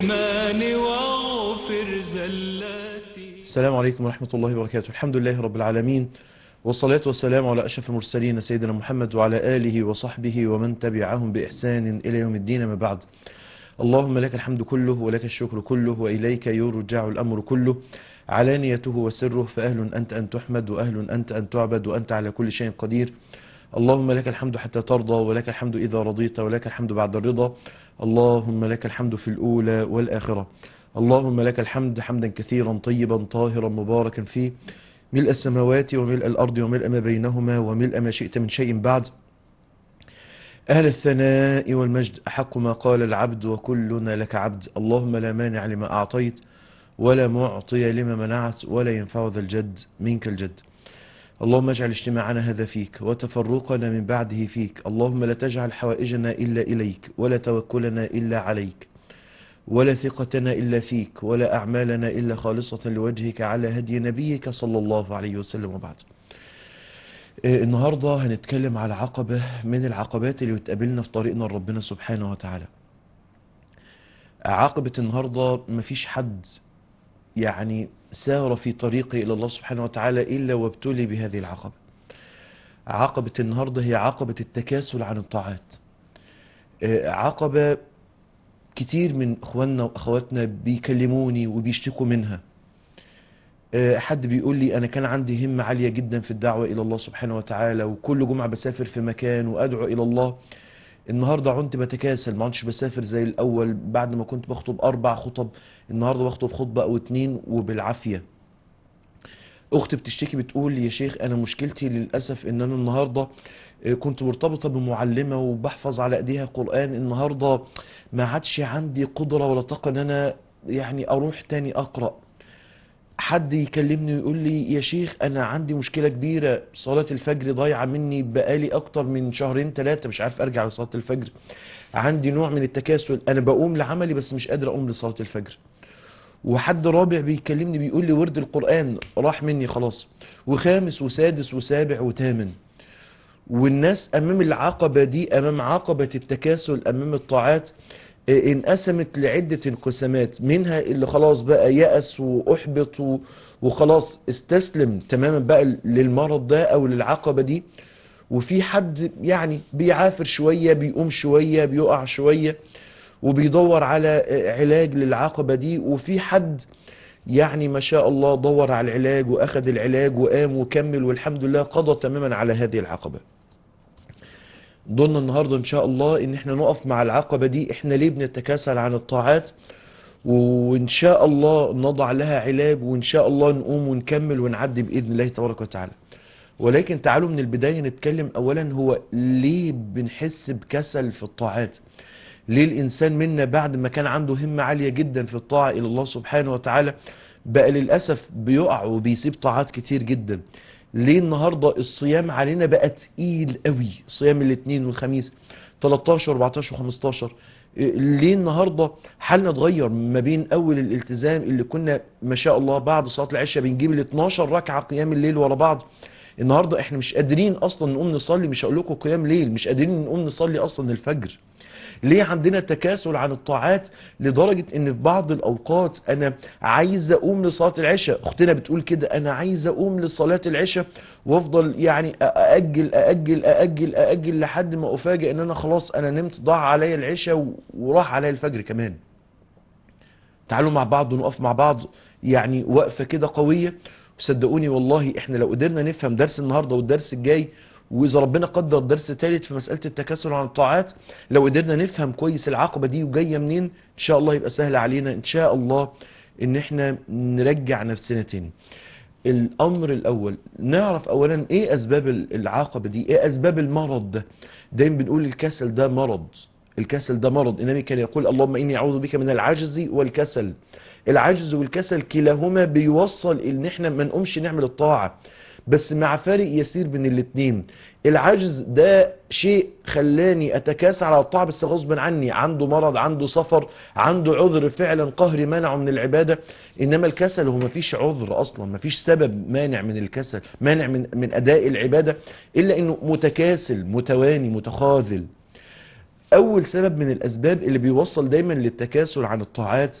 الرحمن واغفر زلاتي السلام عليكم ورحمة الله وبركاته الحمد لله رب العالمين والصلاة والسلام على أشرف المرسلين سيدنا محمد وعلى آله وصحبه ومن تبعهم بإحسان إلى يوم الدين ما بعد اللهم لك الحمد كله ولك الشكر كله وإليك يرجع الأمر كله علانيته وسره فأهل أنت أن تحمد وأهل أنت أن تعبد وأنت على كل شيء قدير اللهم لك الحمد حتى ترضى ولك الحمد إذا رضيت ولك الحمد بعد الرضا اللهم لك الحمد في الأولى والآخرة اللهم لك الحمد حمدا كثيرا طيبا طاهرا مباركا فيه ملء السماوات وملء الأرض وملء ما بينهما وملء ما شئت من شيء بعد أهل الثناء والمجد أحق ما قال العبد وكلنا لك عبد اللهم لا مانع لما أعطيت ولا معطي لما منعت ولا ينفع ذا الجد منك الجد اللهم اجعل اجتماعنا هذا فيك وتفرقنا من بعده فيك اللهم لا تجعل حوائجنا إلا إليك ولا توكلنا إلا عليك ولا ثقتنا إلا فيك ولا أعمالنا إلا خالصة لوجهك على هدي نبيك صلى الله عليه وسلم وبعد آه، النهاردة هنتكلم على عقبة من العقبات اللي بتقابلنا في طريقنا لربنا سبحانه وتعالى عقبة النهاردة مفيش حد يعني سار في طريقه إلى الله سبحانه وتعالى إلا وابتلي بهذه العقبة عقبة النهاردة هي عقبة التكاسل عن الطاعات آه، عقبة كتير من اخواننا واخواتنا بيكلموني وبيشتكوا منها آه، حد بيقول لي انا كان عندي همة عالية جدا في الدعوة الى الله سبحانه وتعالى وكل جمعة بسافر في مكان وادعو الى الله النهاردة عنت بتكاسل ما عنتش بسافر زي الاول بعد ما كنت بخطب اربع خطب النهاردة بخطب خطبة او اتنين وبالعافية اختي بتشتكي بتقول يا شيخ انا مشكلتي للاسف ان انا النهارده آه، كنت مرتبطه بمعلمه وبحفظ على ايديها قران النهارده ما عادش عندي قدره ولا طاقه ان انا يعني اروح تاني اقرا حد يكلمني ويقول لي يا شيخ انا عندي مشكله كبيره صلاه الفجر ضايعه مني بقالي اكتر من شهرين ثلاثه مش عارف ارجع لصلاه الفجر عندي نوع من التكاسل انا بقوم لعملي بس مش قادر اقوم لصلاه الفجر وحد رابع بيكلمني بيقول لي ورد القرآن راح مني خلاص وخامس وسادس وسابع وثامن والناس أمام العقبة دي أمام عقبة التكاسل أمام الطاعات آه، انقسمت لعدة انقسامات منها اللي خلاص بقى يأس وأحبط و- وخلاص استسلم تماما بقى للمرض ده أو للعقبة دي وفي حد يعني بيعافر شوية بيقوم شوية بيقع شوية وبيدور على علاج للعقبة دي وفي حد يعني ما شاء الله دور على العلاج واخد العلاج وقام وكمل والحمد لله قضى تماما على هذه العقبة ضلنا النهاردة ان شاء الله ان احنا نقف مع العقبة دي احنا ليه بنتكاسل عن الطاعات وان شاء الله نضع لها علاج وان شاء الله نقوم ونكمل ونعدي باذن الله تبارك وتعالى ولكن تعالوا من البداية نتكلم اولا هو ليه بنحس بكسل في الطاعات ليه الإنسان منا بعد ما كان عنده همة عالية جدا في الطاعة إلى الله سبحانه وتعالى بقى للأسف بيقع وبيسيب طاعات كتير جدا ليه النهاردة الصيام علينا بقى تقيل قوي صيام الاثنين والخميس 13 14 15 ليه النهاردة حالنا اتغير ما بين أول الالتزام اللي كنا ما شاء الله بعد صلاة العشاء بنجيب ال 12 ركعة قيام الليل ورا بعض النهاردة احنا مش قادرين أصلا نقوم نصلي مش هقول لكم قيام ليل مش قادرين نقوم نصلي أصلا الفجر ليه عندنا تكاسل عن الطاعات لدرجة ان في بعض الاوقات انا عايز اقوم لصلاة العشاء اختنا بتقول كده انا عايز اقوم لصلاة العشاء وافضل يعني ااجل ااجل ااجل ااجل لحد ما افاجئ ان انا خلاص انا نمت ضاع عليا العشاء وراح عليا الفجر كمان تعالوا مع بعض ونقف مع بعض يعني وقفة كده قوية وصدقوني والله احنا لو قدرنا نفهم درس النهاردة والدرس الجاي واذا ربنا قدر درس ثالث في مسألة التكاسل عن الطاعات لو قدرنا نفهم كويس العقبة دي وجاية منين ان شاء الله يبقى سهل علينا ان شاء الله ان احنا نرجع نفسنا تاني الامر الاول نعرف اولا ايه اسباب العقبة دي ايه اسباب المرض ده دايما بنقول الكسل ده مرض الكسل ده مرض النبي كان يقول اللهم اني اعوذ بك من العجز والكسل العجز والكسل كلاهما بيوصل ان احنا ما نقومش نعمل الطاعة بس مع فارق يسير بين الاتنين العجز ده شيء خلاني اتكاسل على الطاعة بس غصبا عني عنده مرض عنده سفر عنده عذر فعلا قهري منعه من العبادة انما الكسل هو مفيش عذر اصلا مفيش سبب مانع من الكسل مانع من, من اداء العبادة الا انه متكاسل متواني متخاذل اول سبب من الاسباب اللي بيوصل دايما للتكاسل عن الطاعات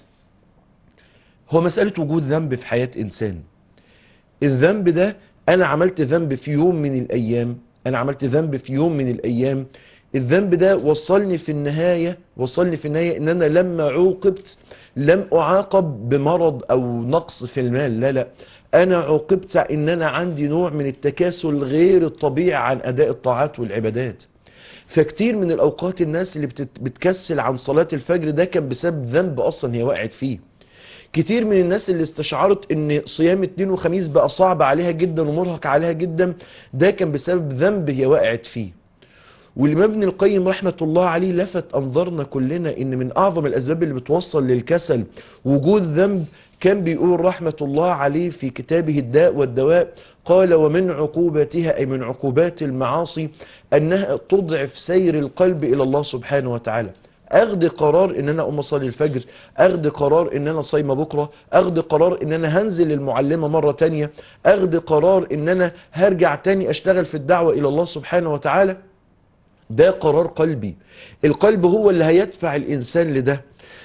هو مسألة وجود ذنب في حياة انسان الذنب ده انا عملت ذنب في يوم من الايام انا عملت ذنب في يوم من الايام الذنب ده وصلني في النهاية وصلني في النهاية ان انا لما عوقبت لم اعاقب بمرض او نقص في المال لا لا انا عوقبت ان انا عندي نوع من التكاسل غير الطبيعي عن اداء الطاعات والعبادات فكتير من الاوقات الناس اللي بتت- بتكسل عن صلاة الفجر ده كان بسبب ذنب اصلا هي وقعت فيه كتير من الناس اللي استشعرت ان صيام اثنين وخميس بقى صعب عليها جدا ومرهق عليها جدا ده كان بسبب ذنب هي وقعت فيه والإمام ابن القيم رحمة الله عليه لفت أنظرنا كلنا إن من أعظم الأسباب اللي بتوصل للكسل وجود ذنب كان بيقول رحمة الله عليه في كتابه الداء والدواء قال ومن عقوبتها أي من عقوبات المعاصي أنها تضعف سير القلب إلى الله سبحانه وتعالى اخد قرار ان انا اقوم اصلي الفجر اخد قرار ان انا صايمه بكره اخد قرار ان انا هنزل المعلمه مره تانية اخد قرار ان انا هرجع تاني اشتغل في الدعوه الى الله سبحانه وتعالى ده قرار قلبي القلب هو اللي هيدفع الإنسان لده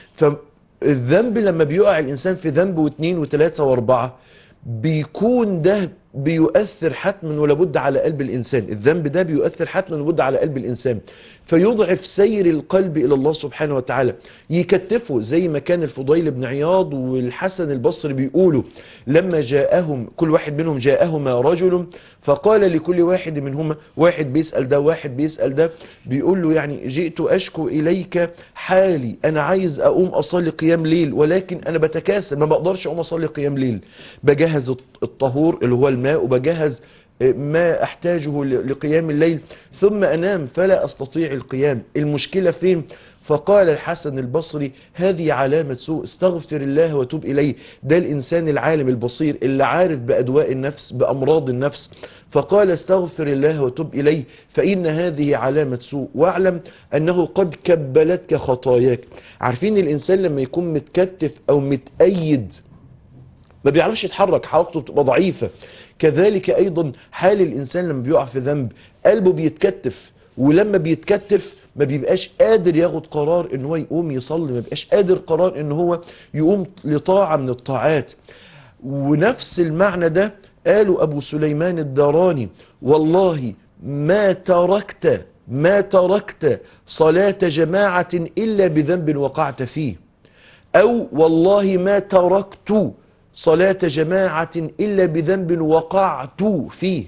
فالذنب لما بيقع الإنسان في ذنب واثنين وثلاثة واربعة بيكون ده بيؤثر حتما ولابد على قلب الإنسان الذنب ده بيؤثر حتما ولابد على قلب الإنسان فيضعف سير القلب إلى الله سبحانه وتعالى يكتفه زي ما كان الفضيل بن عياض والحسن البصري بيقولوا لما جاءهم كل واحد منهم جاءهما رجل فقال لكل واحد منهما واحد بيسأل ده واحد بيسأل ده بيقول له يعني جئت أشكو إليك حالي أنا عايز أقوم أصلي قيام ليل ولكن أنا بتكاسل ما بقدرش أقوم أصلي قيام ليل بجهز الطهور اللي هو الماء وبجهز ما احتاجه لقيام الليل ثم انام فلا استطيع القيام المشكلة فين فقال الحسن البصري هذه علامة سوء استغفر الله وتوب إليه ده الإنسان العالم البصير اللي عارف بأدواء النفس بأمراض النفس فقال استغفر الله وتوب إليه فإن هذه علامة سوء واعلم أنه قد كبلتك خطاياك عارفين الإنسان لما يكون متكتف أو متأيد ما بيعرفش يتحرك حركته بتبقى ضعيفة كذلك ايضا حال الانسان لما بيقع في ذنب قلبه بيتكتف ولما بيتكتف ما بيبقاش قادر ياخد قرار ان هو يقوم يصلي ما بيبقاش قادر قرار ان هو يقوم لطاعة من الطاعات ونفس المعنى ده قالوا ابو سليمان الداراني والله ما تركت ما تركت صلاة جماعة الا بذنب وقعت فيه او والله ما تركت صلاة جماعة إلا بذنب وقعت فيه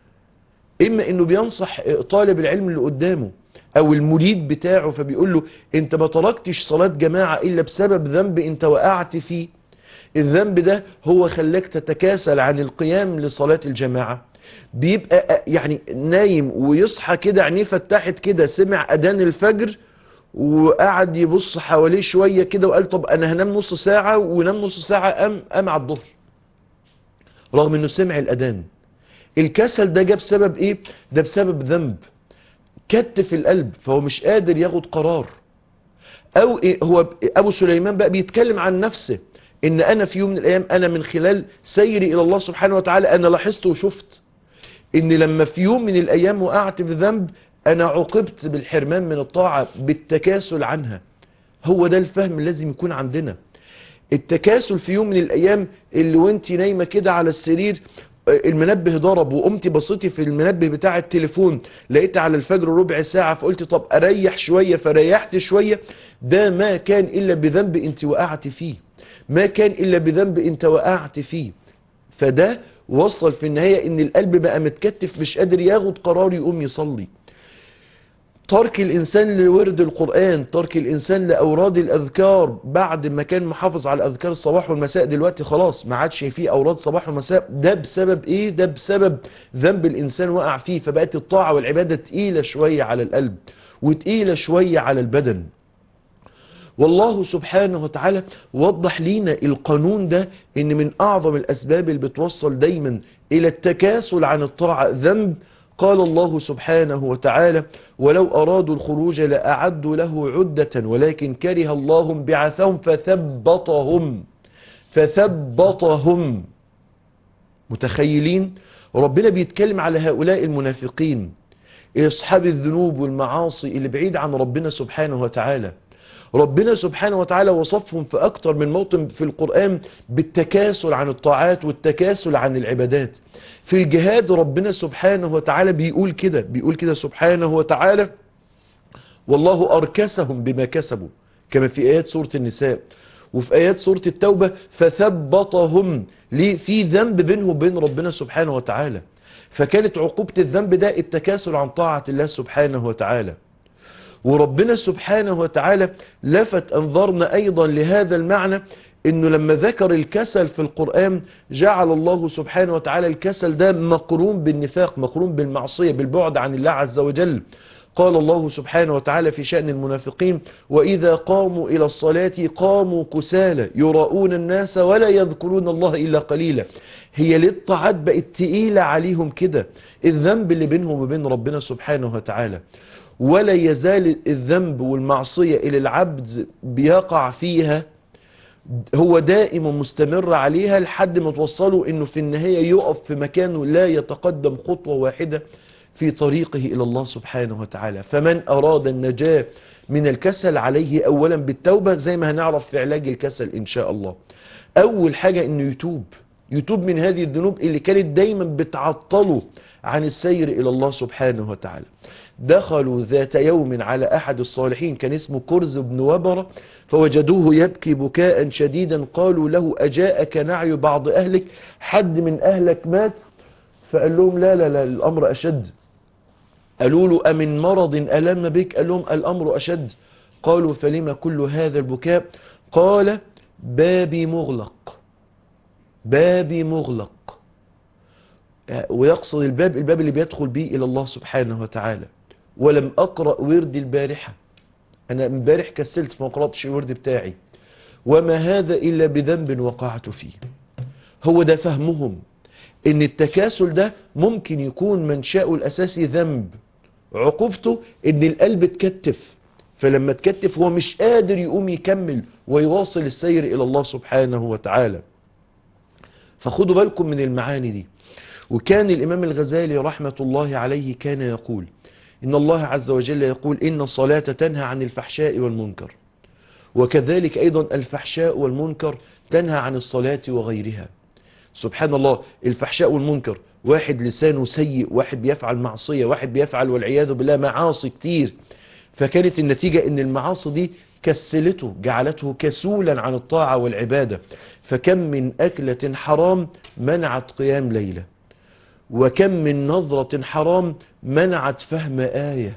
إما إنه بينصح طالب العلم اللي قدامه أو المريد بتاعه فبيقول له أنت ما تركتش صلاة جماعة إلا بسبب ذنب أنت وقعت فيه الذنب ده هو خلاك تتكاسل عن القيام لصلاة الجماعة بيبقى يعني نايم ويصحى كده عينيه فتحت كده سمع أذان الفجر وقعد يبص حواليه شوية كده وقال طب انا هنام نص ساعة ونام نص ساعة قام قام على الظهر رغم انه سمع الاذان الكسل ده جاب سبب ايه ده بسبب ذنب كتف القلب فهو مش قادر ياخد قرار او إيه هو ابو سليمان بقى بيتكلم عن نفسه ان انا في يوم من الايام انا من خلال سيري الى الله سبحانه وتعالى انا لاحظت وشفت ان لما في يوم من الايام وقعت في ذنب انا عوقبت بالحرمان من الطاعة بالتكاسل عنها هو ده الفهم اللي لازم يكون عندنا التكاسل في يوم من الايام اللي وانت نايمة كده على السرير المنبه ضرب وقمتي بصيتي في المنبه بتاع التليفون لقيت على الفجر ربع ساعة فقلت طب اريح شوية فريحت شوية ده ما كان الا بذنب انت وقعت فيه ما كان الا بذنب انت وقعت فيه فده وصل في النهاية ان القلب بقى متكتف مش قادر ياخد قرار يقوم يصلي ترك الإنسان لورد القرآن ترك الإنسان لأوراد الأذكار بعد ما كان محافظ على أذكار الصباح والمساء دلوقتي خلاص ما عادش فيه أوراد صباح ومساء ده بسبب إيه ده بسبب ذنب الإنسان وقع فيه فبقت الطاعة والعبادة تقيلة شوية على القلب وتقيلة شوية على البدن والله سبحانه وتعالى وضح لينا القانون ده ان من اعظم الاسباب اللي بتوصل دايما الى التكاسل عن الطاعة ذنب قال الله سبحانه وتعالى ولو أرادوا الخروج لأعدوا له عدة ولكن كره الله بعثهم فثبطهم فثبطهم متخيلين ربنا بيتكلم على هؤلاء المنافقين اصحاب الذنوب والمعاصي اللي بعيد عن ربنا سبحانه وتعالى ربنا سبحانه وتعالى وصفهم في أكتر من موطن في القرآن بالتكاسل عن الطاعات والتكاسل عن العبادات في الجهاد ربنا سبحانه وتعالى بيقول كده بيقول كده سبحانه وتعالى والله أركسهم بما كسبوا كما في آيات سورة النساء وفي آيات سورة التوبة فثبطهم ليه في ذنب بينه وبين ربنا سبحانه وتعالى فكانت عقوبة الذنب ده التكاسل عن طاعة الله سبحانه وتعالى وربنا سبحانه وتعالى لفت أنظرنا أيضا لهذا المعنى انه لما ذكر الكسل في القرآن جعل الله سبحانه وتعالى الكسل ده مقرون بالنفاق مقرون بالمعصية بالبعد عن الله عز وجل قال الله سبحانه وتعالى في شأن المنافقين وإذا قاموا إلى الصلاة قاموا كسالى يراؤون الناس ولا يذكرون الله إلا قليلا هي ليه الطاعات بقت تقيلة عليهم كده الذنب اللي بينهم وبين ربنا سبحانه وتعالى ولا يزال الذنب والمعصية إلى العبد بيقع فيها هو دائما مستمر عليها لحد ما توصله انه في النهاية يقف في مكانه لا يتقدم خطوة واحدة في طريقه الى الله سبحانه وتعالى فمن اراد النجاة من الكسل عليه اولا بالتوبة زي ما هنعرف في علاج الكسل ان شاء الله اول حاجة انه يتوب يتوب من هذه الذنوب اللي كانت دايما بتعطله عن السير الى الله سبحانه وتعالى دخلوا ذات يوم على أحد الصالحين كان اسمه كرز بن وبرة فوجدوه يبكي بكاء شديدا قالوا له أجاءك نعي بعض أهلك حد من أهلك مات فقال لهم لا لا لا الأمر أشد قالوا له أمن مرض ألم بك قال لهم الأمر أشد قالوا فلما كل هذا البكاء قال بابي مغلق بابي مغلق ويقصد الباب الباب اللي بيدخل به إلى الله سبحانه وتعالى ولم أقرأ ورد البارحة أنا امبارح كسلت فما قرأتش الورد بتاعي وما هذا إلا بذنب وقعت فيه هو ده فهمهم ان التكاسل ده ممكن يكون منشأه الأساسي ذنب عقوبته ان القلب اتكتف فلما اتكتف هو مش قادر يقوم يكمل ويواصل السير إلى الله سبحانه وتعالى فخدوا بالكم من المعاني دي وكان الإمام الغزالي رحمة الله عليه كان يقول إن الله عز وجل يقول إن الصلاة تنهى عن الفحشاء والمنكر وكذلك أيضا الفحشاء والمنكر تنهى عن الصلاة وغيرها سبحان الله الفحشاء والمنكر واحد لسانه سيء واحد بيفعل معصية واحد بيفعل والعياذ بالله معاصي كتير فكانت النتيجة ان المعاصي دي كسلته جعلته كسولا عن الطاعة والعبادة فكم من أكلة حرام منعت قيام ليلة وكم من نظرة حرام منعت فهم آية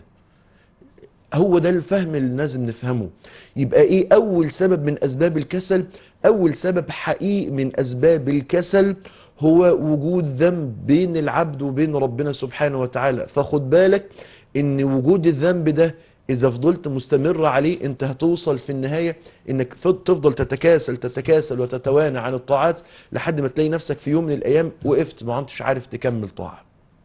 هو ده الفهم اللي لازم نفهمه يبقى ايه اول سبب من اسباب الكسل اول سبب حقيقي من اسباب الكسل هو وجود ذنب بين العبد وبين ربنا سبحانه وتعالى فخد بالك ان وجود الذنب ده اذا فضلت مستمر عليه انت هتوصل في النهاية انك تفضل تتكاسل تتكاسل وتتوانى عن الطاعات لحد ما تلاقي نفسك في يوم من الايام وقفت ما انتش عارف تكمل طاعة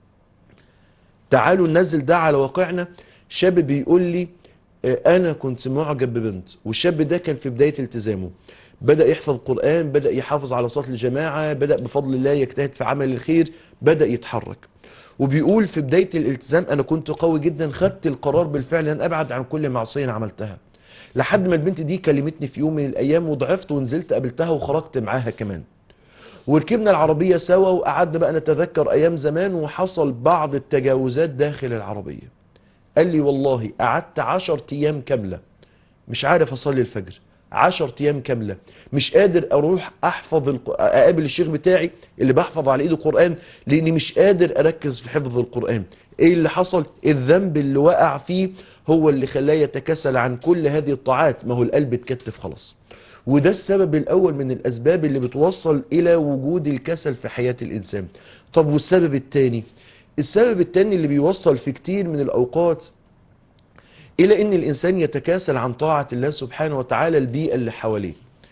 تعالوا ننزل ده على واقعنا شاب بيقول لي انا كنت معجب ببنت والشاب ده كان في بداية التزامه بدأ يحفظ قرآن بدأ يحافظ على صلاة الجماعة بدأ بفضل الله يجتهد في عمل الخير بدأ يتحرك وبيقول في بداية الالتزام انا كنت قوي جدا خدت القرار بالفعل ان ابعد عن كل معصية عملتها لحد ما البنت دي كلمتني في يوم من الايام وضعفت ونزلت قابلتها وخرجت معاها كمان وركبنا العربية سوا وقعدنا بقى نتذكر ايام زمان وحصل بعض التجاوزات داخل العربية قال لي والله قعدت عشر ايام كاملة مش عارف اصلي الفجر عشر ايام كاملة مش قادر اروح احفظ الق... اقابل الشيخ بتاعي اللي بحفظ على ايده قرآن لاني مش قادر اركز في حفظ القرآن ايه اللي حصل الذنب اللي وقع فيه هو اللي خلاه يتكسل عن كل هذه الطاعات ما هو القلب اتكتف خلاص وده السبب الاول من الاسباب اللي بتوصل الى وجود الكسل في حياة الانسان طب والسبب الثاني السبب الثاني اللي بيوصل في كتير من الاوقات الى ان الانسان يتكاسل عن طاعة الله سبحانه وتعالى البيئة اللي حواليه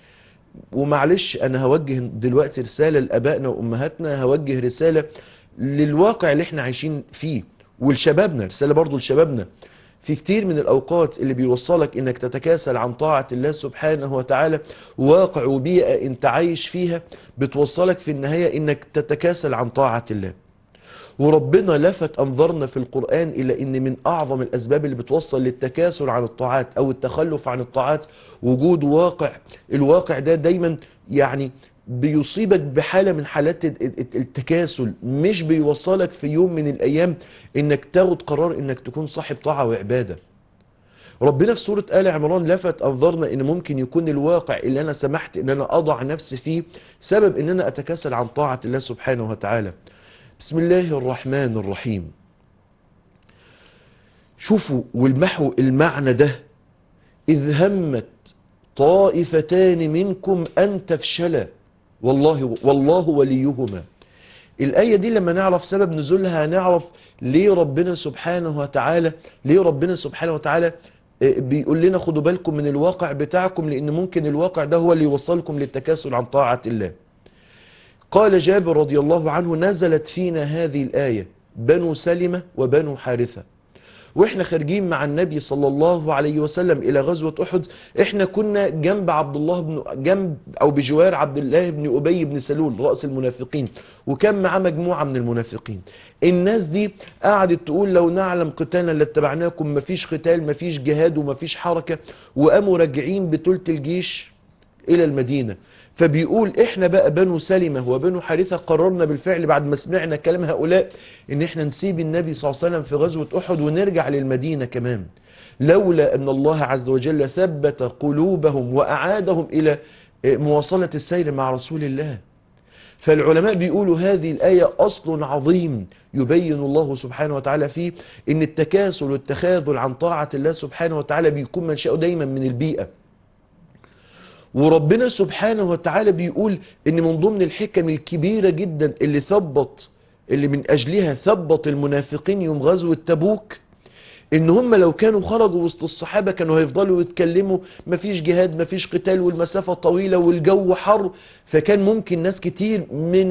ومعلش انا هوجه دلوقتي رسالة لابائنا وامهاتنا هوجه رسالة للواقع اللي احنا عايشين فيه ولشبابنا رسالة برضو لشبابنا في كتير من الاوقات اللي بيوصلك انك تتكاسل عن طاعة الله سبحانه وتعالى واقع وبيئة انت عايش فيها بتوصلك في النهاية انك تتكاسل عن طاعة الله وربنا لفت أنظرنا في القرآن إلى أن من أعظم الأسباب اللي بتوصل للتكاسل عن الطاعات أو التخلف عن الطاعات وجود واقع الواقع ده دايما يعني بيصيبك بحالة من حالات التكاسل مش بيوصلك في يوم من الأيام أنك تاخد قرار أنك تكون صاحب طاعة وعبادة ربنا في سورة آل عمران لفت أنظرنا أن ممكن يكون الواقع اللي أنا سمحت أن أنا أضع نفسي فيه سبب أن أنا أتكاسل عن طاعة الله سبحانه وتعالى بسم الله الرحمن الرحيم شوفوا والمحوا المعنى ده إذ همت طائفتان منكم أن تفشلا والله, والله وليهما الآية دي لما نعرف سبب نزولها نعرف ليه ربنا سبحانه وتعالى ليه ربنا سبحانه وتعالى بيقول لنا خدوا بالكم من الواقع بتاعكم لأن ممكن الواقع ده هو اللي يوصلكم للتكاسل عن طاعة الله قال جابر رضي الله عنه نزلت فينا هذه الآية بنو سلمة وبنو حارثة واحنا خارجين مع النبي صلى الله عليه وسلم الى غزوة احد احنا كنا جنب عبد الله بن جنب او بجوار عبد الله بن ابي بن سلول رأس المنافقين وكان معاه مجموعة من المنافقين الناس دي قعدت تقول لو نعلم قتالا لاتبعناكم مفيش قتال مفيش جهاد ومفيش حركة وقاموا راجعين بتلت الجيش الى المدينة فبيقول احنا بقى بنو سلمة وبنو حارثة قررنا بالفعل بعد ما سمعنا كلام هؤلاء ان احنا نسيب النبي صلى الله عليه وسلم في غزوة احد ونرجع للمدينة كمان لولا ان الله عز وجل ثبت قلوبهم واعادهم الى مواصلة السير مع رسول الله فالعلماء بيقولوا هذه الآية أصل عظيم يبين الله سبحانه وتعالى فيه ان التكاسل والتخاذل عن طاعة الله سبحانه وتعالى بيكون منشأه دايما من البيئة وربنا سبحانه وتعالى بيقول ان من ضمن الحكم الكبيرة جدا اللي ثبت اللي من اجلها ثبت المنافقين يوم غزوة تبوك ان هم لو كانوا خرجوا وسط الصحابة كانوا هيفضلوا يتكلموا مفيش جهاد مفيش قتال والمسافة طويلة والجو حر فكان ممكن ناس كتير من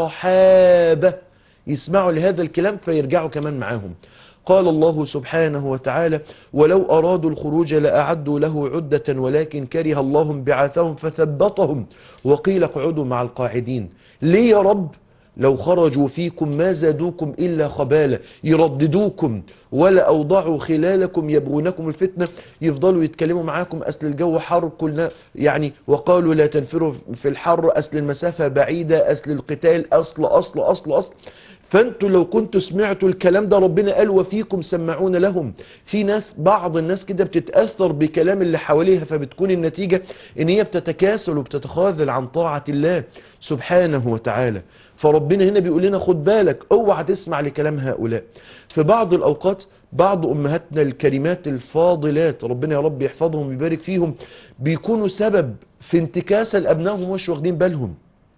الصحابة يسمعوا لهذا الكلام فيرجعوا كمان معاهم قال الله سبحانه وتعالى ولو أرادوا الخروج لأعدوا له عدة ولكن كره الله بعاثهم فثبطهم وقيل اقعدوا مع القاعدين ليه يا رب لو خرجوا فيكم ما زادوكم إلا خبالة يرددوكم ولا أوضعوا خلالكم يبغونكم الفتنة يفضلوا يتكلموا معاكم أسل الجو حر كلنا يعني وقالوا لا تنفروا في الحر أسل المسافة بعيدة أسل القتال أصل أصل أصل أصل فانتوا لو كنتوا سمعتوا الكلام ده ربنا قال وفيكم سمعون لهم في ناس بعض الناس كده بتتأثر بكلام اللي حواليها فبتكون النتيجة ان هي بتتكاسل وبتتخاذل عن طاعة الله سبحانه وتعالى فربنا هنا بيقول لنا خد بالك اوعى تسمع لكلام هؤلاء في بعض الاوقات بعض امهاتنا الكريمات الفاضلات ربنا يا رب يحفظهم ويبارك فيهم بيكونوا سبب في انتكاسة لابنائهم مش واخدين بالهم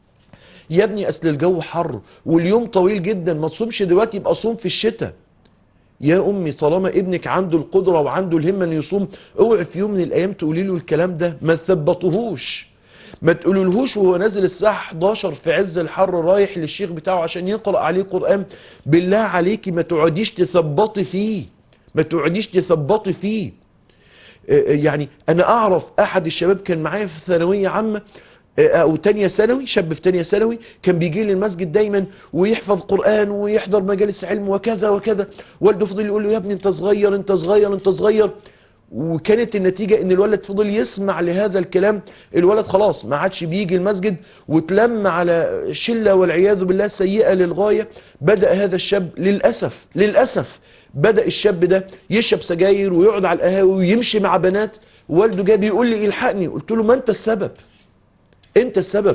يا ابني اصل الجو حر واليوم طويل جدا ما تصومش دلوقتي يبقى صوم في الشتاء يا امي طالما ابنك عنده القدرة وعنده الهمة ان يصوم اوعي في يوم من الايام تقولي له الكلام ده ما تثبطوهوش ما تقولولهوش وهو نازل الساعة 11 في عز الحر رايح للشيخ بتاعه عشان يقرأ عليه قرآن بالله عليكي ما تقعديش تثبطي فيه ما تقعديش تثبطي فيه يعني انا اعرف احد الشباب كان معايا في ثانوية عامة او تانية ثانوي شاب في تانية ثانوي كان بيجي لي المسجد دايما ويحفظ قرآن ويحضر مجالس علم وكذا وكذا والده فضل يقول له يا ابني انت صغير انت صغير انت صغير وكانت النتيجة ان الولد فضل يسمع لهذا الكلام الولد خلاص ما عادش بيجي المسجد وتلم على شلة والعياذ بالله سيئة للغاية بدأ هذا الشاب للأسف للأسف بدأ الشاب ده يشرب سجاير ويقعد على القهاوي ويمشي مع بنات والده جاي بيقول لي الحقني قلت له ما انت السبب انت السبب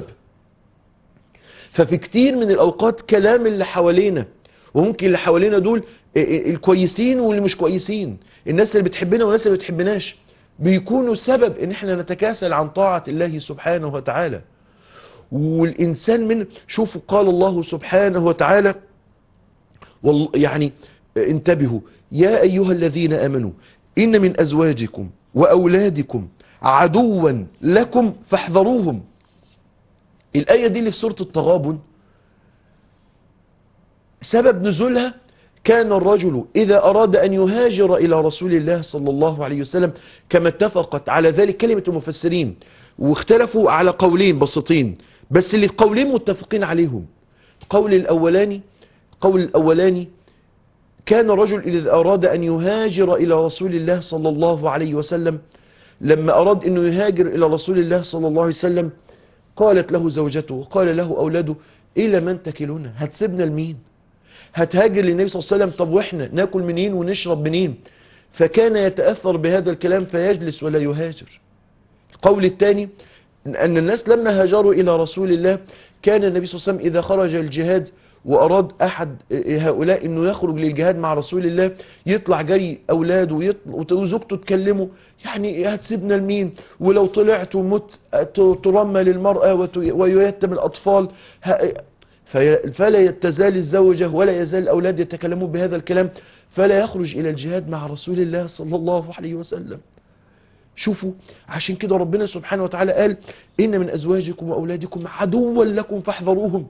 ففي كتير من الاوقات كلام اللي حوالينا وممكن اللي حوالينا دول الكويسين واللي مش كويسين الناس اللي بتحبنا والناس اللي ما بتحبناش بيكونوا سبب ان احنا نتكاسل عن طاعة الله سبحانه وتعالى والانسان من شوفوا قال الله سبحانه وتعالى يعني انتبهوا يا ايها الذين امنوا ان من ازواجكم واولادكم عدوا لكم فاحذروهم الآية دي اللي في سورة التغابن سبب نزولها كان الرجل إذا أراد أن يهاجر إلى رسول الله صلى الله عليه وسلم كما اتفقت على ذلك كلمة المفسرين واختلفوا على قولين بسيطين بس اللي قولين متفقين عليهم القول الأولاني قول الأولاني كان رجل إذا أراد أن يهاجر إلى رسول الله صلى الله عليه وسلم لما أراد أنه يهاجر إلى رسول الله صلى الله عليه وسلم قالت له زوجته قال له أولاده إلى من تكلنا هتسيبنا لمين هتهاجر للنبي صلى الله عليه وسلم طب وإحنا ناكل منين ونشرب منين فكان يتأثر بهذا الكلام فيجلس ولا يهاجر القول الثاني أن الناس لما هاجروا إلى رسول الله كان النبي صلى الله عليه وسلم إذا خرج الجهاد وأراد أحد هؤلاء أنه يخرج للجهاد مع رسول الله يطلع جري أولاده ويطلع وزوجته تكلمه يعني هتسيبنا لمين ولو طلعت ومت ترمى للمرأة وت- ويتم الأطفال ه- في- فلا تزال الزوجة ولا يزال الأولاد يتكلمون بهذا الكلام فلا يخرج إلى الجهاد مع رسول الله صلى الله عليه وسلم شوفوا عشان كده ربنا سبحانه وتعالى قال إن من أزواجكم وأولادكم عدوا لكم فاحذروهم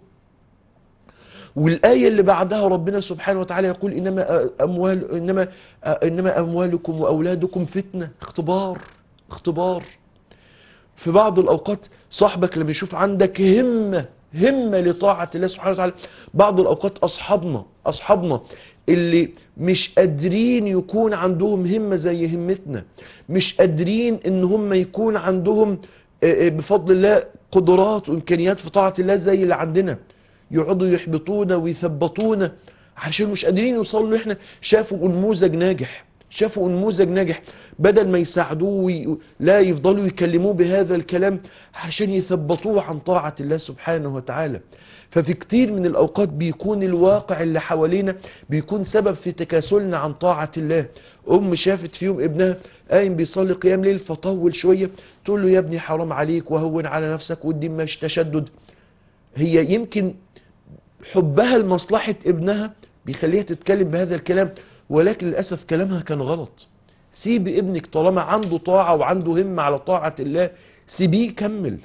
والآية اللي بعدها ربنا سبحانه وتعالى يقول إنما أموال إنما إنما أموالكم وأولادكم فتنة اختبار اختبار في بعض الأوقات صاحبك لما يشوف عندك همة همة لطاعة الله سبحانه وتعالى بعض الأوقات أصحابنا أصحابنا اللي مش قادرين يكون عندهم همة زي همتنا مش قادرين ان هم يكون عندهم آه، آه، بفضل الله قدرات وامكانيات في طاعة الله زي اللي عندنا يقعدوا يحبطونا ويثبطونا عشان مش قادرين يوصلوا احنا شافوا نموذج ناجح شافوا نموذج ناجح بدل ما يساعدوه وي... لا يفضلوا يكلموه بهذا الكلام عشان يثبطوه عن طاعة الله سبحانه وتعالى ففي كتير من الأوقات بيكون الواقع اللي حوالينا بيكون سبب في تكاسلنا عن طاعة الله أم شافت في يوم ابنها قايم بيصلي قيام ليل فطول شوية تقول له يا ابني حرام عليك وهون على نفسك والدين مش تشدد هي يمكن حبها لمصلحة ابنها بيخليها تتكلم بهذا الكلام ولكن للأسف كلامها كان غلط سيب ابنك طالما عنده طاعة وعنده همة على طاعة الله سيبيه يكمل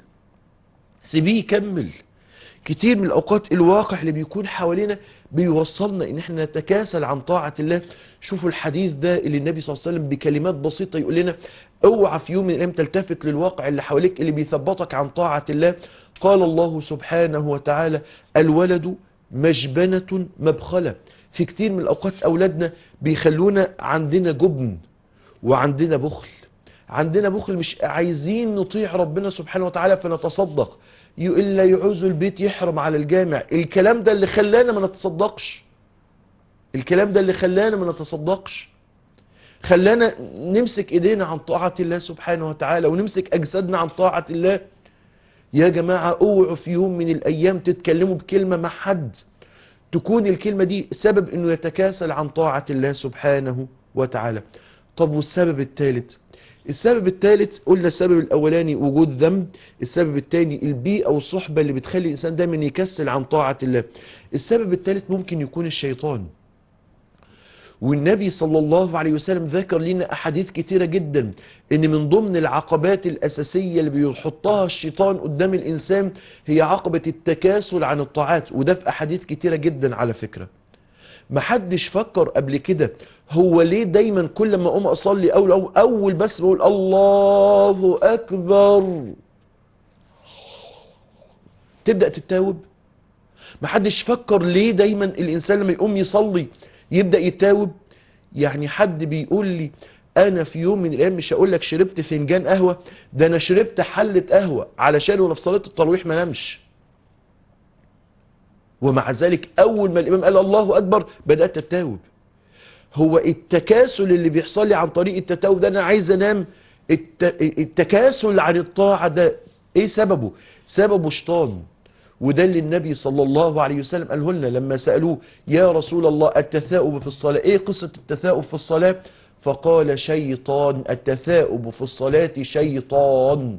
سيبيه يكمل كتير من الأوقات الواقع اللي بيكون حوالينا بيوصلنا ان احنا نتكاسل عن طاعة الله شوفوا الحديث ده اللي النبي صلى الله عليه وسلم بكلمات بسيطة يقول لنا اوعى في يوم من الايام تلتفت للواقع اللي حواليك اللي بيثبطك عن طاعة الله قال الله سبحانه وتعالى الولد مجبنة مبخلة في كتير من الأوقات أولادنا بيخلونا عندنا جبن وعندنا بخل عندنا بخل مش عايزين نطيع ربنا سبحانه وتعالى فنتصدق ي- إلا يعوز البيت يحرم على الجامع الكلام ده اللي خلانا ما نتصدقش الكلام ده اللي خلانا ما نتصدقش خلانا نمسك ايدينا عن طاعة الله سبحانه وتعالى ونمسك اجسادنا عن طاعة الله يا جماعة اوعوا في يوم من الايام تتكلموا بكلمة مع حد تكون الكلمة دي سبب انه يتكاسل عن طاعة الله سبحانه وتعالى طب والسبب الثالث السبب الثالث قلنا السبب الاولاني وجود ذنب السبب الثاني البيئة والصحبة اللي بتخلي الانسان دايما يكسل عن طاعة الله السبب الثالث ممكن يكون الشيطان والنبي صلى الله عليه وسلم ذكر لنا أحاديث كتيرة جدا إن من ضمن العقبات الأساسية اللي بيحطها الشيطان قدام الإنسان هي عقبة التكاسل عن الطاعات وده في أحاديث كتيرة جدا على فكرة محدش فكر قبل كده هو ليه دايما كل ما أقوم أصلي أول, أول, أول بس بقول الله أكبر تبدأ تتاوب محدش فكر ليه دايما الإنسان لما يقوم يصلي يبدأ يتاوب يعني حد بيقول لي انا في يوم من الايام مش هقول لك شربت فنجان قهوة ده انا شربت حلة قهوة علشان وانا في صلاة التراويح ما نمش ومع ذلك اول ما الامام قال الله اكبر بدأت اتاوب هو التكاسل اللي بيحصل لي عن طريق التتاوب ده انا عايز انام الت... التكاسل عن الطاعة ده ايه سببه سببه شيطان وده اللي النبي صلى الله عليه وسلم قاله لنا لما سألوه يا رسول الله التثاؤب في الصلاة ايه قصة التثاؤب في الصلاة فقال شيطان التثاؤب في الصلاة شيطان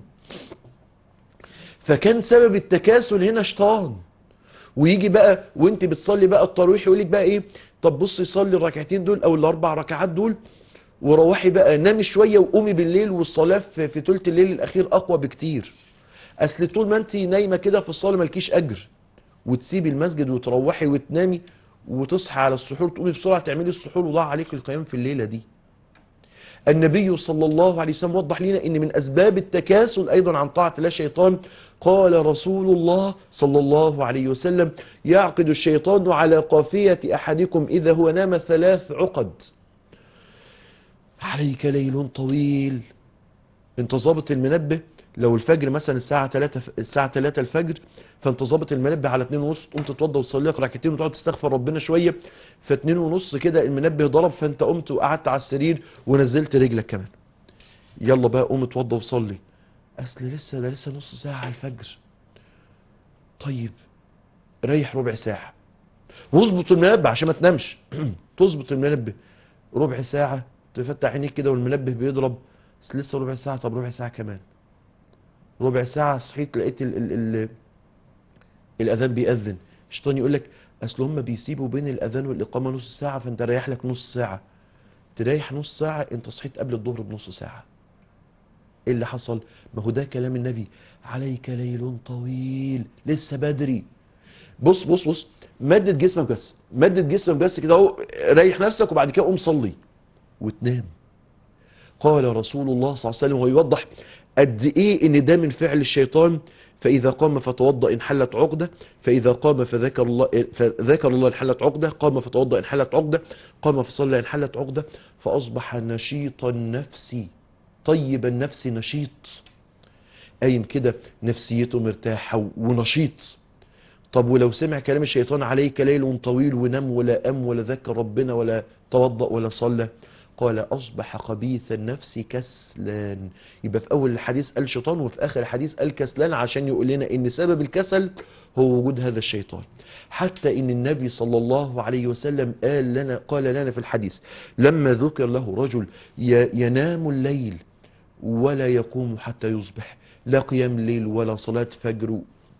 فكان سبب التكاسل هنا شيطان ويجي بقى وانت بتصلي بقى التراويح يقول لك بقى ايه طب بصي صلي الركعتين دول او الاربع ركعات دول وروحي بقى نامي شويه وقومي بالليل والصلاه في, في ثلث الليل الاخير اقوى بكتير اصل طول ما انت نايمه كده في الصلاه مالكيش اجر وتسيبي المسجد وتروحي وتنامي وتصحى على السحور تقومي بسرعه تعملي السحور وضاع عليك القيام في الليله دي النبي صلى الله عليه وسلم وضح لنا ان من اسباب التكاسل ايضا عن طاعة الله الشيطان قال رسول الله صلى الله عليه وسلم يعقد الشيطان على قافية احدكم اذا هو نام ثلاث عقد عليك ليل طويل انت ظابط المنبه لو الفجر مثلا الساعة 3 الساعة 3 الفجر فانت ظابط المنبه على 2 ونص تقوم تتوضى وتصلي لك ركعتين وتقعد تستغفر ربنا شوية ف 2 ونص كده المنبه ضرب فانت قمت وقعدت على السرير ونزلت رجلك كمان يلا بقى قوم اتوضى وصلي اصل لسه ده لسه نص ساعة على الفجر طيب ريح ربع ساعة واظبط المنبه عشان ما تنامش تظبط المنبه ربع ساعة تفتح عينيك كده والمنبه بيضرب بس لسه ربع ساعة طب ربع ساعة كمان ربع ساعة صحيت لقيت ال ال ال الأذان بيأذن الشيطان يقول لك أصل هم بيسيبوا بين الأذان والإقامة نص ساعة فأنت ريح لك نص ساعة تريح نص ساعة أنت صحيت قبل الظهر بنص ساعة إيه اللي حصل ما هو ده كلام النبي عليك ليل طويل لسه بدري بص بص بص مدد جسمك بس مدد جسمك بس كده اهو ريح نفسك وبعد كده قوم صلي وتنام قال رسول الله صلى الله عليه وسلم ويوضح قد ايه ان ده من فعل الشيطان فاذا قام فتوضا ان حلت عقده فاذا قام فذكر الله فذكر الله ان حلت عقده قام فتوضا ان حلت عقده قام فصلى ان حلت عقده فاصبح نشيط النفس طيب النفس نشيط قايم كده نفسيته مرتاحه ونشيط طب ولو سمع كلام الشيطان عليك ليل طويل ونام ولا قام ولا ذكر ربنا ولا توضأ ولا صلى قال أصبح خبيث النفس كسلان يبقى في أول الحديث قال شيطان وفي آخر الحديث قال كسلان عشان يقول لنا إن سبب الكسل هو وجود هذا الشيطان حتى إن النبي صلى الله عليه وسلم قال لنا قال لنا في الحديث لما ذكر له رجل ينام الليل ولا يقوم حتى يصبح لا قيام الليل ولا صلاة فجر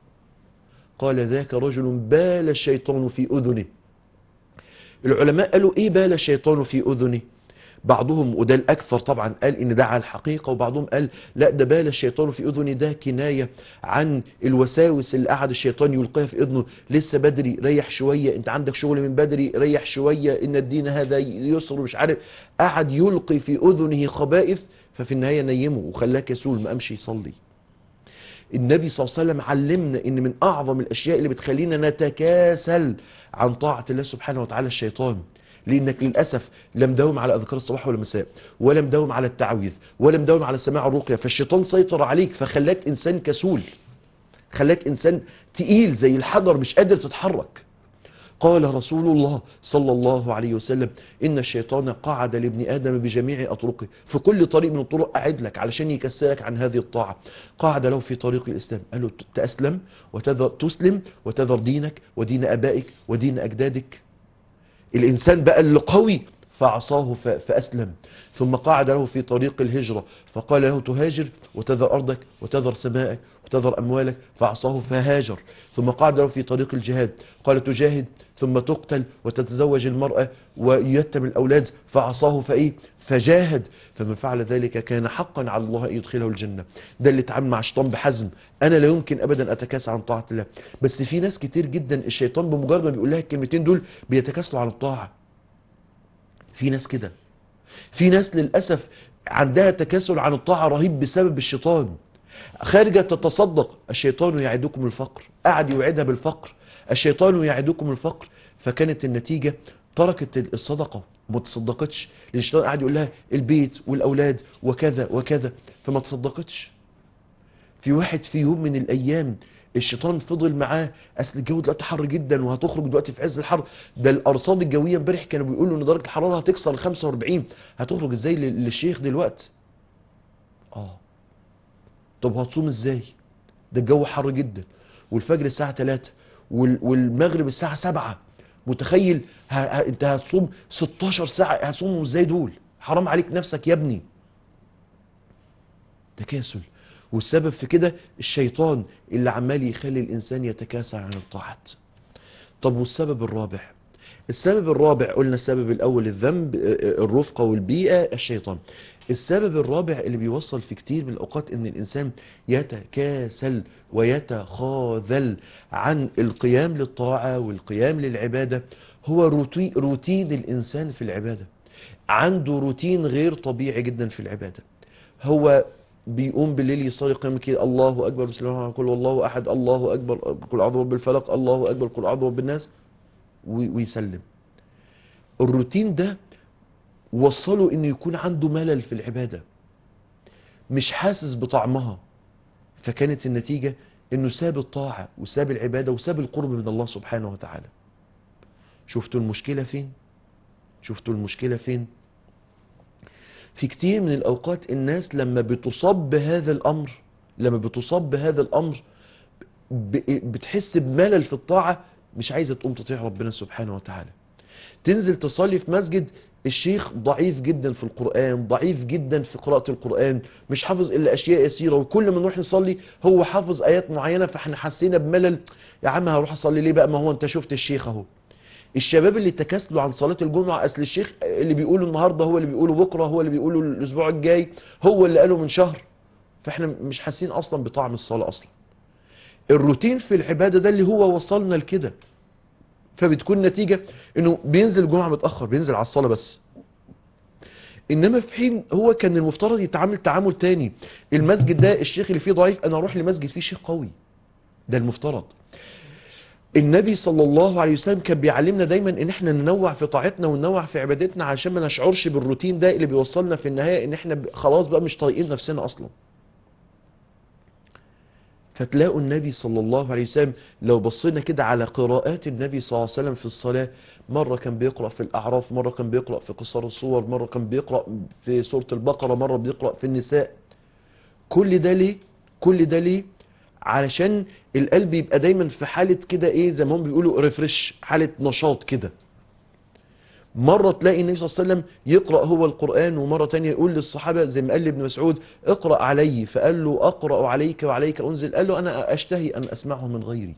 قال ذاك رجل بال الشيطان في أذنه العلماء قالوا إيه بال الشيطان في أذنه بعضهم وده الأكثر طبعا قال إن ده على الحقيقة وبعضهم قال لا ده بال الشيطان في أذنه ده كناية عن الوساوس اللي قعد الشيطان يلقيها في أذنه لسه بدري ريح شوية أنت عندك شغل من بدري ريح شوية إن الدين هذا يسر مش عارف قعد يلقي في أذنه خبائث ففي النهاية نيمه وخلاه كسول ما قامش يصلي النبي صلى الله عليه وسلم علمنا ان من اعظم الاشياء اللي بتخلينا نتكاسل عن طاعة الله سبحانه وتعالى الشيطان لانك للاسف لم مداوم على اذكار الصباح والمساء ولا مداوم على التعويذ ولا مداوم على سماع الرقية فالشيطان سيطر عليك فخلاك انسان كسول خلاك انسان تقيل زي الحجر مش قادر تتحرك قال رسول الله صلى الله عليه وسلم إن الشيطان قعد لابن آدم بجميع أطرقه في كل طريق من الطرق قعد لك علشان يكسلك عن هذه الطاعة قعد له في طريق الإسلام قال له تأسلم وتذر تسلم وتذر دينك ودين أبائك ودين أجدادك الإنسان بقى اللي قوي فعصاه فأسلم ثم قعد له في طريق الهجرة فقال له تهاجر وتذر أرضك وتذر سماءك وتذر أموالك فعصاه فهاجر ثم قعد له في طريق الجهاد قال تجاهد ثم تقتل وتتزوج المرأة ويتم الأولاد فعصاه فإيه فجاهد فمن فعل ذلك كان حقا على الله أن يدخله الجنة ده اللي اتعامل مع الشيطان بحزم أنا لا يمكن أبدا أتكاسل عن طاعة الله بس في ناس كتير جدا الشيطان بمجرد ما بيقول لها الكلمتين دول بيتكاسلوا عن الطاعة في ناس كده في ناس للأسف عندها تكاسل عن الطاعة رهيب بسبب الشيطان خارجة تتصدق الشيطان يعدكم الفقر قعد يوعدها بالفقر الشيطان يعدكم الفقر فكانت النتيجة تركت الصدقة ما تصدقتش لان الشيطان قاعد يقول لها البيت والأولاد وكذا وكذا فما تصدقتش في واحد في يوم من الأيام الشيطان فضل معاه اصل الجو دلوقتي حر جدا وهتخرج دلوقتي في عز الحر ده الارصاد الجويه امبارح كانوا بيقولوا ان درجه الحراره هتكسر ال 45 هتخرج ازاي للشيخ دلوقتي اه طب هتصوم ازاي ده الجو حر جدا والفجر الساعه 3 والمغرب الساعه 7 متخيل ه... ه... انت هتصوم 16 ساعه هتصوموا ازاي دول حرام عليك نفسك يا ابني تكاسل والسبب في كده الشيطان اللي عمال يخلي الإنسان يتكاسل عن الطاعات طب والسبب الرابع السبب الرابع قلنا السبب الأول الذنب الرفقة والبيئة الشيطان السبب الرابع اللي بيوصل في كتير من الأوقات ان الإنسان يتكاسل ويتخاذل عن القيام للطاعة والقيام للعبادة هو روتين الإنسان في العبادة عنده روتين غير طبيعي جدا في العبادة هو بيقوم بالليل يصلي قيام كده الله اكبر بسم الله الرحمن الرحيم قل الله احد الله اكبر قل اعوذ برب الفلق الله اكبر قل اعوذ برب الناس وي- ويسلم الروتين ده وصله انه يكون عنده ملل في العبادة مش حاسس بطعمها فكانت النتيجة انه ساب الطاعة وساب العبادة وساب القرب من الله سبحانه وتعالى شفتوا المشكلة فين شفتوا المشكلة فين في كتير من الأوقات الناس لما بتصاب بهذا الأمر لما بتصاب بهذا الأمر ب- بتحس بملل في الطاعة مش عايزة تقوم تطيع ربنا سبحانه وتعالى تنزل تصلي في مسجد الشيخ ضعيف جدا في القرآن ضعيف جدا في قراءة القرآن مش حافظ إلا أشياء يسيرة وكل ما نروح نصلي هو حافظ آيات معينة فاحنا حسينا بملل يا عم هروح أصلي ليه بقى ما هو أنت شفت الشيخ أهو الشباب اللي تكاسلوا عن صلاة الجمعة أصل الشيخ اللي بيقوله النهاردة هو اللي بيقوله بكرة هو اللي بيقوله الأسبوع الجاي هو اللي قاله من شهر فاحنا مش حاسين أصلا بطعم الصلاة أصلا الروتين في العبادة ده اللي هو وصلنا لكده فبتكون نتيجة انه بينزل الجمعة متأخر بينزل على الصلاة بس انما في حين هو كان المفترض يتعامل تعامل تاني المسجد ده الشيخ اللي فيه ضعيف انا اروح لمسجد فيه شيخ قوي ده المفترض النبي صلى الله عليه وسلم كان بيعلمنا دايما ان احنا ننوع في طاعتنا وننوع في عبادتنا عشان ما نشعرش بالروتين ده اللي بيوصلنا في النهاية ان احنا ب- خلاص بقى مش طايقين نفسنا اصلا فتلاقوا النبي صلى الله عليه وسلم لو بصينا كده على قراءات النبي صلى الله عليه وسلم في الصلاة مرة كان بيقرأ في الأعراف مرة كان بيقرأ في قصار الصور مرة كان بيقرأ في سورة البقرة مرة بيقرأ في النساء كل ده ليه؟ كل ده ليه؟ علشان القلب يبقى دايما في حالة كده ايه زي ما هم بيقولوا ريفرش حالة نشاط كده مرة تلاقي النبي صلى الله عليه وسلم يقرأ هو القرآن ومرة تانية يقول للصحابة زي ما قال لابن مسعود اقرأ علي فقال له أقرأ عليك وعليك أنزل قال له أنا أشتهي أن أسمعه من غيري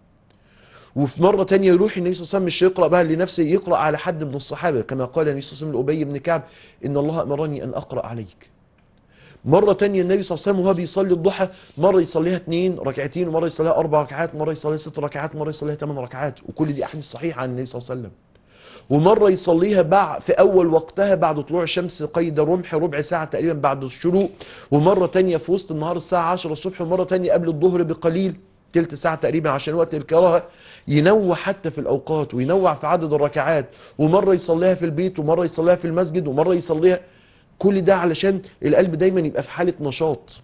وفي مرة تانية يروح النبي صلى الله عليه وسلم مش يقرأ بقى لنفسه يقرأ على حد من الصحابة كما قال النبي صلى الله عليه وسلم لأبي بن كعب إن الله أمرني أن أقرأ عليك مرة تانية النبي صلى الله عليه وسلم وهو بيصلي الضحى مرة يصليها اتنين ركعتين ومرة يصليها أربع ركعات مرة يصليها ست ركعات مرة يصليها ثمان ركعات وكل دي أحاديث صحيحة عن النبي صلى الله عليه وسلم ومرة يصليها بعد في أول وقتها بعد طلوع الشمس قيد رمح ربع ساعة تقريبا بعد الشروق ومرة تانية في وسط النهار الساعة 10 الصبح ومرة تانية قبل الظهر بقليل تلت ساعة تقريبا عشان وقت الكراهة ينوع حتى في الأوقات وينوع في عدد الركعات ومرة يصليها في البيت ومرة يصليها في المسجد ومرة يصليها كل ده علشان القلب دايما يبقى في حالة نشاط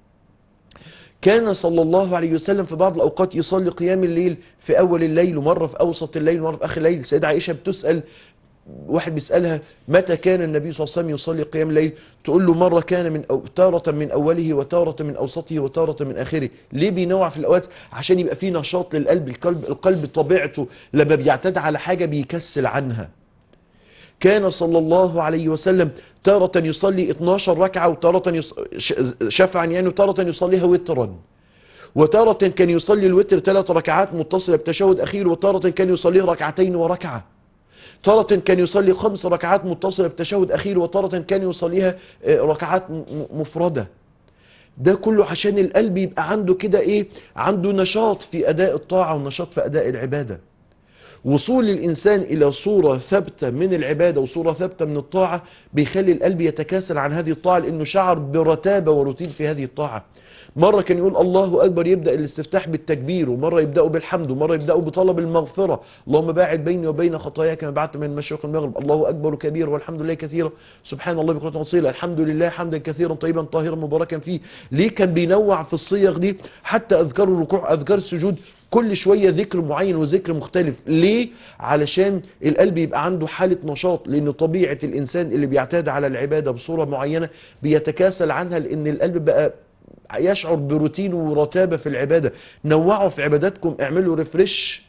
كان صلى الله عليه وسلم في بعض الأوقات يصلي قيام الليل في أول الليل ومرة في أوسط الليل ومرة في آخر الليل سيدة عائشة بتسأل واحد بيسألها متى كان النبي صلى الله عليه وسلم يصلي قيام الليل تقول له مرة كان من أو تارة من أوله وتارة من أوسطه وتارة من آخره ليه بينوع في الأوقات عشان يبقى فيه نشاط للقلب القلب القلب طبيعته لما بيعتاد على حاجة بيكسل عنها كان صلى الله عليه وسلم تارة يصلي 12 ركعة وتارة يص... ش- شفعا يعني وتارة يصليها وترا وتارة كان يصلي الوتر ثلاث ركعات متصلة بتشهد أخير وتارة كان يصلي ركعتين وركعة تارة كان يصلي خمس ركعات متصلة بتشهد أخير وتارة كان يصليها آه، ركعات م- م- مفردة ده كله عشان القلب يبقى عنده كده ايه عنده نشاط في أداء الطاعة ونشاط في أداء العبادة وصول الإنسان إلى صورة ثابتة من العبادة وصورة ثابتة من الطاعة بيخلي القلب يتكاسل عن هذه الطاعة لأنه شعر برتابة وروتين في هذه الطاعة مرة كان يقول الله أكبر يبدأ الاستفتاح بالتكبير ومرة يبدأوا بالحمد ومرة يبدأوا بطلب المغفرة اللهم باعد بيني وبين خطاياك كما بعدت من المشرق المغرب الله أكبر كبير والحمد لله كثيرا سبحان الله بقدرة وصيلة الحمد لله حمدا كثيرا طيبا طاهرا مباركا فيه ليه كان بينوع في الصيغ دي حتى أذكار الركوع أذكار السجود كل شوية ذكر معين وذكر مختلف ليه؟ علشان القلب يبقى عنده حالة نشاط لأن طبيعة الإنسان اللي بيعتاد على العبادة بصورة معينة بيتكاسل عنها لأن القلب بقى يشعر بروتين ورتابة في العبادة نوعوا في عباداتكم اعملوا ريفرش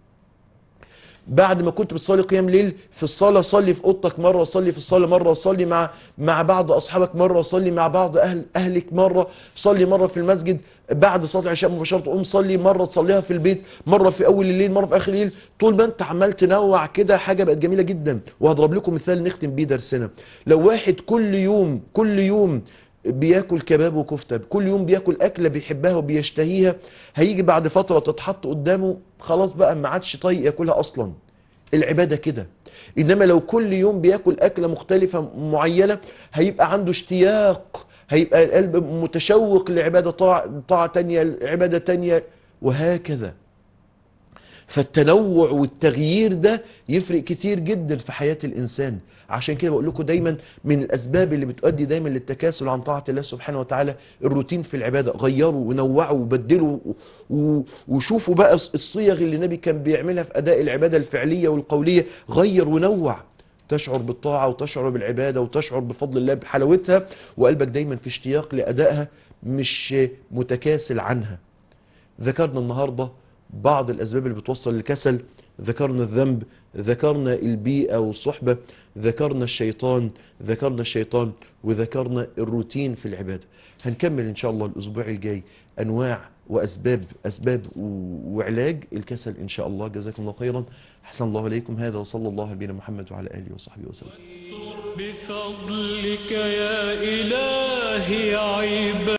بعد ما كنت بتصلي قيام ليل في الصلاة صلي في اوضتك مرة صلي في الصلاة مرة صلي مع مع بعض اصحابك مرة صلي مع بعض اهل اهلك مرة صلي مرة في المسجد بعد صلاة العشاء مباشرة قوم صلي مرة تصليها في البيت مرة في اول الليل مرة في اخر الليل طول ما انت عمال تنوع كده حاجة بقت جميلة جدا وهضرب لكم مثال نختم بيه درسنا لو واحد كل يوم كل يوم بياكل كباب وكفته كل يوم بياكل اكله بيحبها وبيشتهيها هيجي بعد فتره تتحط قدامه خلاص بقى ما عادش طايق ياكلها اصلا العباده كده انما لو كل يوم بياكل اكله مختلفه معينه هيبقى عنده اشتياق هيبقى القلب متشوق لعباده طاعه طاعه تانية عباده تانية وهكذا فالتنوع والتغيير ده يفرق كتير جدا في حياة الإنسان عشان كده بقول لكم دايما من الأسباب اللي بتؤدي دايما للتكاسل عن طاعة الله سبحانه وتعالى الروتين في العبادة غيروا ونوعوا وبدلوا و- وشوفوا بقى الصيغ اللي النبي كان بيعملها في أداء العبادة الفعلية والقولية غير ونوع تشعر بالطاعة وتشعر بالعبادة وتشعر بفضل الله بحلاوتها وقلبك دايما في اشتياق لأدائها مش متكاسل عنها ذكرنا النهاردة بعض الأسباب اللي بتوصل للكسل ذكرنا الذنب ذكرنا البيئة والصحبة ذكرنا الشيطان ذكرنا الشيطان وذكرنا الروتين في العبادة هنكمل إن شاء الله الأسبوع الجاي أنواع وأسباب أسباب و- وعلاج الكسل إن شاء الله جزاكم الله خيرا أحسن الله عليكم هذا وصلى الله على نبينا محمد وعلى آله وصحبه وسلم بفضلك يا إلهي عبادي